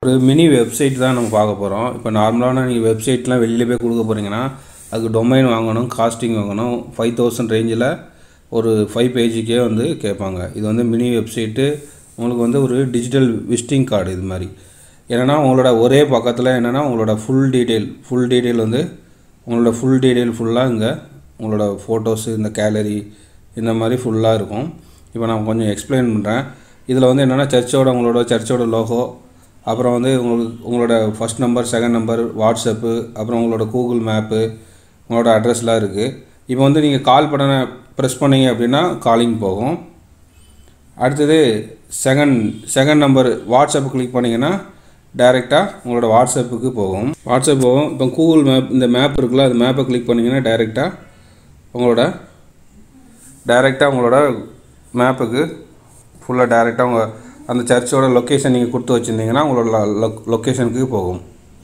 ஒரு mini website தான் நம்ம பார்க்க போகிறோம் இப்போ நார்மலான நீங்கள் வெப்சைட்லாம் வெளியில் போய் கொடுக்க போகிறீங்கன்னா அதுக்கு டொமைன் வாங்கணும் காஸ்டிங் வாங்கணும் ஃபைவ் தௌசண்ட் ரேஞ்சில் ஒரு ஃபைவ் பேஜுக்கே வந்து கேட்பாங்க இது வந்து மினி வெப்சைட்டு உங்களுக்கு வந்து ஒரு டிஜிட்டல் விசிட்டிங் கார்டு இது மாதிரி என்னென்னா உங்களோட ஒரே பக்கத்தில் என்னென்னா உங்களோட ஃபுல் டீட்டெயில் ஃபுல் டீட்டெயில் வந்து உங்களோட ஃபுல் டீட்டெயில் ஃபுல்லாக இங்கே உங்களோட ஃபோட்டோஸு இந்த கேலரி இந்த மாதிரி ஃபுல்லாக இருக்கும் இப்போ நான் கொஞ்சம் எக்ஸ்பிளைன் பண்ணுறேன் இதில் வந்து என்னென்னா சர்ச்சோட உங்களோட சர்ச்சோட லோகோ அப்புறம் வந்து உங்களுக்கு உங்களோட first number second number WhatsApp அப்புறம் உங்களோட கூகுள் மேப்பு உங்களோட அட்ரஸ்லாம் இருக்குது இப்போ வந்து நீங்கள் கால் பட்டனை ப்ரெஸ் பண்ணீங்க அப்படின்னா காலிங் போகும் அடுத்தது second second number WhatsApp click பண்ணிங்கன்னா டைரெக்டாக உங்களோட வாட்ஸ்அப்புக்கு போகும் வாட்ஸ்அப் போகும் இப்போ கூகுள் மேப் இந்த மேப் இருக்குல்ல அந்த மேப்பை கிளிக் பண்ணிங்கன்னா டைரெக்டாக உங்களோட டைரெக்டாக உங்களோட மேப்புக்கு ஃபுல்லாக டைரெக்டாக உங்கள் அந்த சர்ச்சோட லொக்கேஷன் நீங்கள் கொடுத்து வச்சுருந்தீங்கன்னா உங்களோட லொக்கேஷனுக்கு போகும்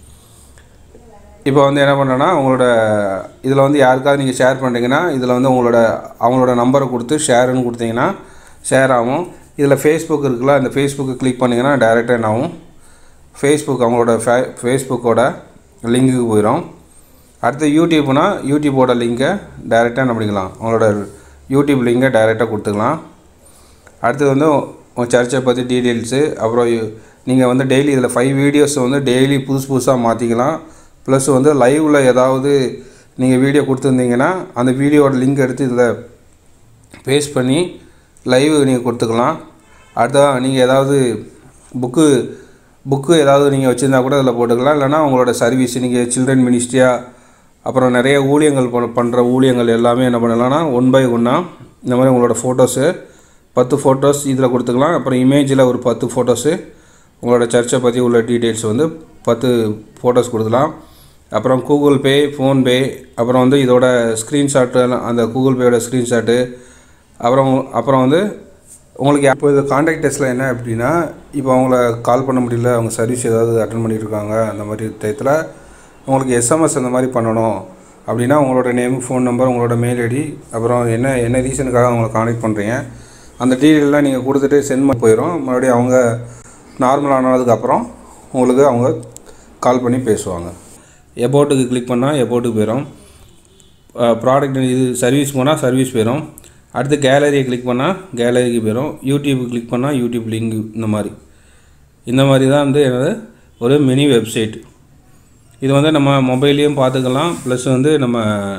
இப்போ வந்து என்ன பண்ணுறேன்னா உங்களோட இதில் வந்து யாருக்காவது நீங்கள் ஷேர் பண்ணுறீங்கன்னா இதில் வந்து உங்களோட அவங்களோட நம்பரை கொடுத்து ஷேருன்னு கொடுத்தீங்கன்னா ஷேர் ஆகும் இதில் ஃபேஸ்புக் இருக்குல்ல அந்த ஃபேஸ்புக்கு கிளிக் பண்ணிங்கன்னா டேரெக்டாக என்ன ஆகும் ஃபேஸ்புக் அவங்களோட ஃபே ஃபேஸ்புக்கோட லிங்க்குக்கு போயிடும் அடுத்து யூடியூப்னா யூடியூப்போட லிங்கை டைரெக்டாக என்ன பண்ணிக்கலாம் உங்களோட யூடியூப் லிங்கை டைரெக்டாக கொடுத்துக்கலாம் அடுத்தது வந்து உங்கள் சர்ச்சை பற்றி டீட்டெயில்ஸு அப்புறம் நீங்கள் வந்து டெய்லி இதில் ஃபைவ் வீடியோஸ் வந்து டெய்லி புதுசு புதுசாக மாற்றிக்கலாம் ப்ளஸ் வந்து லைவில் ஏதாவது நீங்கள் வீடியோ கொடுத்துருந்தீங்கன்னா அந்த வீடியோட லிங்க் எடுத்து இதில் பேஸ்ட் பண்ணி லைவ் நீங்கள் கொடுத்துக்கலாம் அடுத்ததாக நீங்கள் ஏதாவது புக்கு புக்கு ஏதாவது நீங்கள் வச்சுருந்தா கூட அதில் போட்டுக்கலாம் இல்லைனா உங்களோட சர்வீஸ் நீங்கள் சில்ட்ரன் மினிஸ்ட்ரியாக அப்புறம் நிறைய ஊழியங்கள் பண்ணுற ஊழியங்கள் எல்லாமே என்ன பண்ணலாம்னா ஒன் பை ஒன்னாக இந்த மாதிரி உங்களோட ஃபோட்டோஸு பத்து ஃபோட்டோஸ் இதில் கொடுத்துக்கலாம் அப்புறம் இமேஜில் ஒரு பத்து ஃபோட்டோஸு உங்களோட சர்ச்சை பற்றி உள்ள டீட்டெயில்ஸ் வந்து பத்து ஃபோட்டோஸ் கொடுக்கலாம் அப்புறம் கூகுள் பே ஃபோன்பே அப்புறம் வந்து இதோட ஸ்க்ரீன்ஷாட்டு அந்த கூகுள் பேயோட ஸ்க்ரீன்ஷாட்டு அப்புறம் அப்புறம் வந்து உங்களுக்கு இப்போ இது கான்டாக்ட் டெஸ்ட்டில் என்ன அப்படின்னா இப்போ அவங்கள கால் பண்ண முடியல அவங்க சர்வீஸ் ஏதாவது அட்டன் பண்ணியிருக்காங்க அந்த மாதிரி டயத்தில் உங்களுக்கு எஸ்எம்எஸ் அந்த மாதிரி பண்ணணும் அப்படின்னா உங்களோட நேம் ஃபோன் நம்பர் உங்களோட மெயில் ஐடி அப்புறம் என்ன என்ன ரீசனுக்காக அவங்கள கான்டாக்ட் பண்ணுறீங்க அந்த டீட்டெயிலெலாம் நீங்கள் கொடுத்துட்டு சென்ட் பண்ணி போயிடும் மறுபடியும் அவங்க நார்மல் ஆனதுக்கப்புறம் உங்களுக்கு அவங்க கால் பண்ணி பேசுவாங்க எபோட்டுக்கு கிளிக் பண்ணால் எபோட்டுக்கு போயிடும் ப்ராடக்ட் இது சர்வீஸ் போனால் சர்வீஸ் போயிடும் அடுத்து கேலரியை கிளிக் பண்ணால் கேலரிக்கு போயிடும் யூடியூப் கிளிக் பண்ணால் யூடியூப் லிங்க் இந்த மாதிரி இந்த மாதிரி தான் வந்து என்னது ஒரு மினி வெப்சைட் இது வந்து நம்ம மொபைல்லையும் பார்த்துக்கலாம் ப்ளஸ் வந்து நம்ம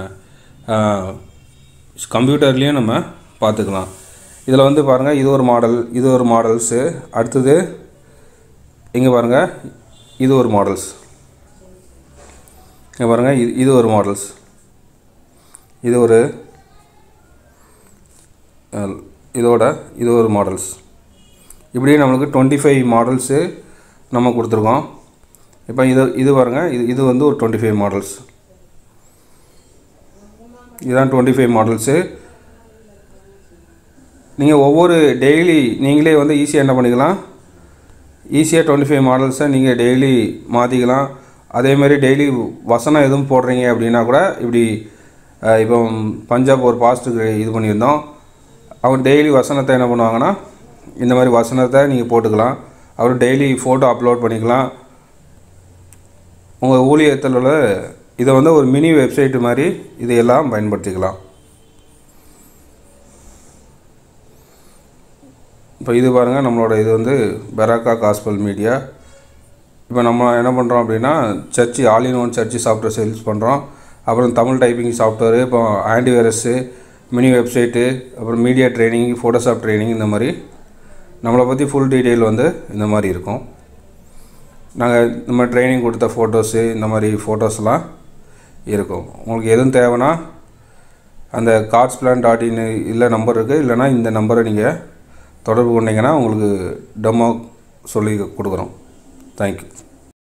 கம்ப்யூட்டர்லேயும் நம்ம பார்த்துக்கலாம் இதில் வந்து பாருங்கள் இது ஒரு மாடல் இது ஒரு மாடல்ஸு அடுத்தது இங்கே பாருங்கள் இது ஒரு மாடல்ஸ் இங்கே பாருங்கள் இது இது ஒரு மாடல்ஸ் இது ஒரு இதோட இது ஒரு மாடல்ஸ் இப்படியே நம்மளுக்கு டுவெண்ட்டி ஃபைவ் மாடல்ஸு நம்ம கொடுத்துருக்கோம் இப்போ இது இது பாருங்கள் இது இது வந்து ஒரு டுவெண்ட்டி ஃபைவ் மாடல்ஸ் இதுதான் டுவெண்ட்டி ஃபைவ் மாடல்ஸு நீங்கள் ஒவ்வொரு டெய்லி நீங்களே வந்து ஈஸியாக என்ன பண்ணிக்கலாம் ஈஸியாக டுவெண்ட்டி ஃபைவ் மாடல்ஸை நீங்கள் டெய்லி மாற்றிக்கலாம் அதேமாதிரி டெய்லி வசனம் எதுவும் போடுறீங்க அப்படின்னா கூட இப்படி இப்போ பஞ்சாப் ஒரு பாஸ்ட்டுக்கு இது பண்ணியிருந்தோம் அவங்க டெய்லி வசனத்தை என்ன பண்ணுவாங்கன்னா இந்த மாதிரி வசனத்தை நீங்கள் போட்டுக்கலாம் அப்புறம் டெய்லி ஃபோட்டோ அப்லோட் பண்ணிக்கலாம் உங்கள் ஊழியத்தில் உள்ள இதை வந்து ஒரு மினி வெப்சைட்டு மாதிரி இதையெல்லாம் பயன்படுத்திக்கலாம் இப்போ இது பாருங்கள் நம்மளோட இது வந்து பெராக்கா காஸ்பல் மீடியா இப்போ நம்ம என்ன பண்ணுறோம் அப்படின்னா search all in one search software sales பண்ணுறோம் அப்புறம் தமிழ் டைப்பிங் சாஃப்ட்வேரு இப்போ ஆன்டிவைரஸ்ஸு மினி வெப்சைட்டு அப்புறம் மீடியா ட்ரைனிங் ஃபோட்டோஷாப் ட்ரைனிங் இந்த மாதிரி நம்மளை பற்றி ஃபுல் டீட்டெயில் வந்து இந்த மாதிரி இருக்கும் நாங்கள் இந்த மாதிரி ட்ரைனிங் கொடுத்த ஃபோட்டோஸு இந்த மாதிரி ஃபோட்டோஸ்லாம் இருக்கும் உங்களுக்கு எதுவும் தேவைன்னா அந்த கார்ட்ஸ் பிளான் டாட் இன் இல்லை நம்பர் இருக்குது இல்லைனா இந்த நம்பரை நீங்கள் தொடர்பு கொண்டீங்கன்னா உங்களுக்கு டெமோ சொல்லி கொடுக்குறோம் தேங்க்யூ